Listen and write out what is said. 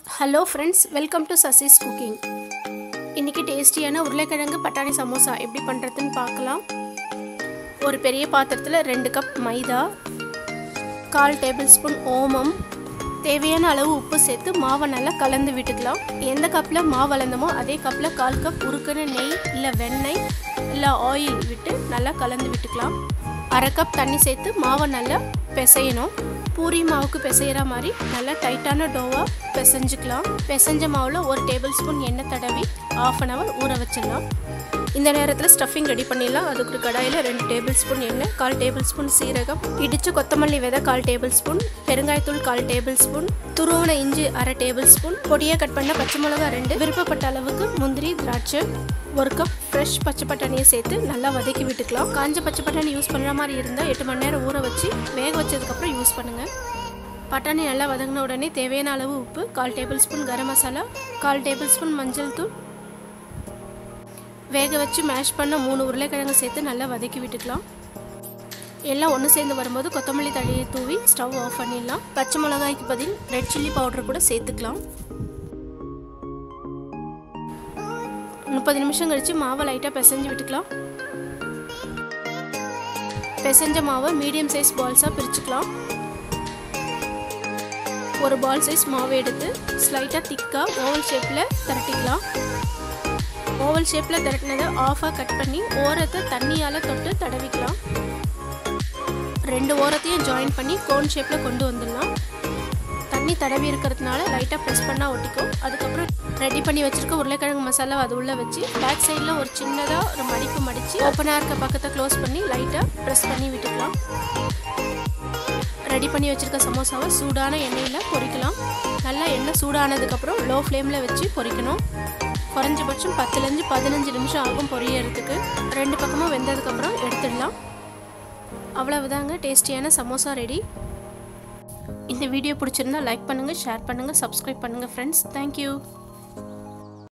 hello friends welcome to Sasi's cooking இன்றைக்கி டேஸ்டியான உருளைக்கிழங்கு பட்டாணி சமோசா எப்படி பண்ணுறதுன்னு பார்க்கலாம் ஒரு பெரிய பாத்திரத்தில் ரெண்டு கப் மைதா கால் டேபிள் ஸ்பூன் ஓமம் தேவையான அளவு உப்பு சேர்த்து மாவை நல்லா கலந்து விட்டுக்கலாம் எந்த கப்பில் மாவு வளர்ந்தமோ அதே கப்பில் கால் கப் உருக்குன நெய் இல்லை வெண்ணெய் இல்லை ஆயில் விட்டு நல்லா கலந்து விட்டுக்கலாம் அரை கப் தண்ணி சேர்த்து மாவை நல்லா பிசையணும் பூரி மாவுக்கு பிசைகிற மாதிரி நல்லா டைட்டான டோவாக பிசைஞ்சுக்கலாம் பிசைஞ்ச மாவில் ஒரு டேபிள் ஸ்பூன் எண்ணெய் தடவி ஆஃப் அன் ஹவர் ஊற வச்சிடலாம் இந்த நேரத்தில் ஸ்டஃபிங் ரெடி பண்ணிடலாம் அதுக்கு கடாயில் ரெண்டு டேபிள் ஸ்பூன் எண்ணெய் கால் டேபிள் ஸ்பூன் சீரகம் இடித்து கொத்தமல்லி விதை கால் டேபிள் ஸ்பூன் பெருங்காயத்தூள் கால் டேபிள் ஸ்பூன் துருவன இஞ்சி அரை டேபிள் ஸ்பூன் பொடியாக கட் பண்ண பச்சை மிளகா ரெண்டு விருப்பப்பட்ட அளவுக்கு முந்திரி திராட்சை ஒரு கப் ஃப்ரெஷ் பச்சை பட்டாணியை சேர்த்து நல்லா வதக்கி விட்டுக்கலாம் காஞ்ச பச்சை பட்டாணி யூஸ் பண்ணுற மாதிரி இருந்தால் எட்டு மணி நேரம் ஊற வச்சு வேக வச்சதுக்கப்புறம் யூஸ் பண்ணுங்கள் பட்டாணி நல்லா வதங்கின உடனே தேவையான அளவு உப்பு கால் டேபிள் ஸ்பூன் கரம் மசாலா கால் டேபிள் ஸ்பூன் மஞ்சள் தூள் வேக வச்சு மேஷ் பண்ண மூணு உருளைக்கிழங்கு சேர்த்து நல்லா வதக்கி விட்டுக்கலாம் எல்லாம் ஒன்று சேர்ந்து வரும்போது கொத்தமல்லி தழையை தூவி ஸ்டவ் ஆஃப் பண்ணிடலாம் பச்சை மிளகாய்க்கு பதில் ரெட் சில்லி பவுடர் கூட சேர்த்துக்கலாம் முப்பது நிமிஷம் கழித்து மாவை லைட்டாக பிசைஞ்சு விட்டுக்கலாம் பிசைஞ்ச மாவை மீடியம் சைஸ் பால்ஸாக பிரிச்சுக்கலாம் ஒரு பால் சைஸ் மாவு எடுத்து ஸ்லைட்டாக திக்காக ஓவல் ஷேப்பில் திரட்டிக்கலாம் ஓவல் ஷேப்பில் திரட்டினதை ஆஃபாக கட் பண்ணி ஓரத்தை தண்ணியால் தொட்டு தடவிக்கலாம் ரெண்டு ஓரத்தையும் ஜாயின் பண்ணி கோன் ஷேப்பில் கொண்டு வந்துடலாம் தண்ணி தடவி இருக்கிறதுனால லைட்டாக ப்ரெஸ் பண்ணால் ஒட்டிக்கும் அதுக்கப்புறம் ரெடி பண்ணி வச்சுருக்க உருளைக்கிழங்கு மசாலா அது உள்ளே வச்சு பேக் சைடில் ஒரு சின்னதாக ஒரு மடிப்பு மடித்து ஓப்பனாக இருக்க பக்கத்தை க்ளோஸ் பண்ணி லைட்டாக ப்ரெஸ் பண்ணி விட்டுக்கலாம் ரெடி பண்ணி வச்சுருக்க சமோசாவை சூடான எண்ணெயில் பொரிக்கலாம் நல்லா எண்ணெய் சூடானதுக்கப்புறம் லோ ஃப்ளேமில் வச்சு பொரிக்கணும் குறைஞ்சபட்சம் பத்துலேருந்து பதினஞ்சு நிமிஷம் ஆகும் பொரியறதுக்கு ரெண்டு பக்கமும் வெந்ததுக்கப்புறம் எடுத்துடலாம் அவ்வளவுதாங்க டேஸ்டியான சமோசா ரெடி இந்த வீடியோ பிடிச்சிருந்தா லைக் பண்ணுங்கள் ஷேர் பண்ணுங்கள் சப்ஸ்கிரைப் பண்ணுங்கள் ஃப்ரெண்ட்ஸ் தேங்க்யூ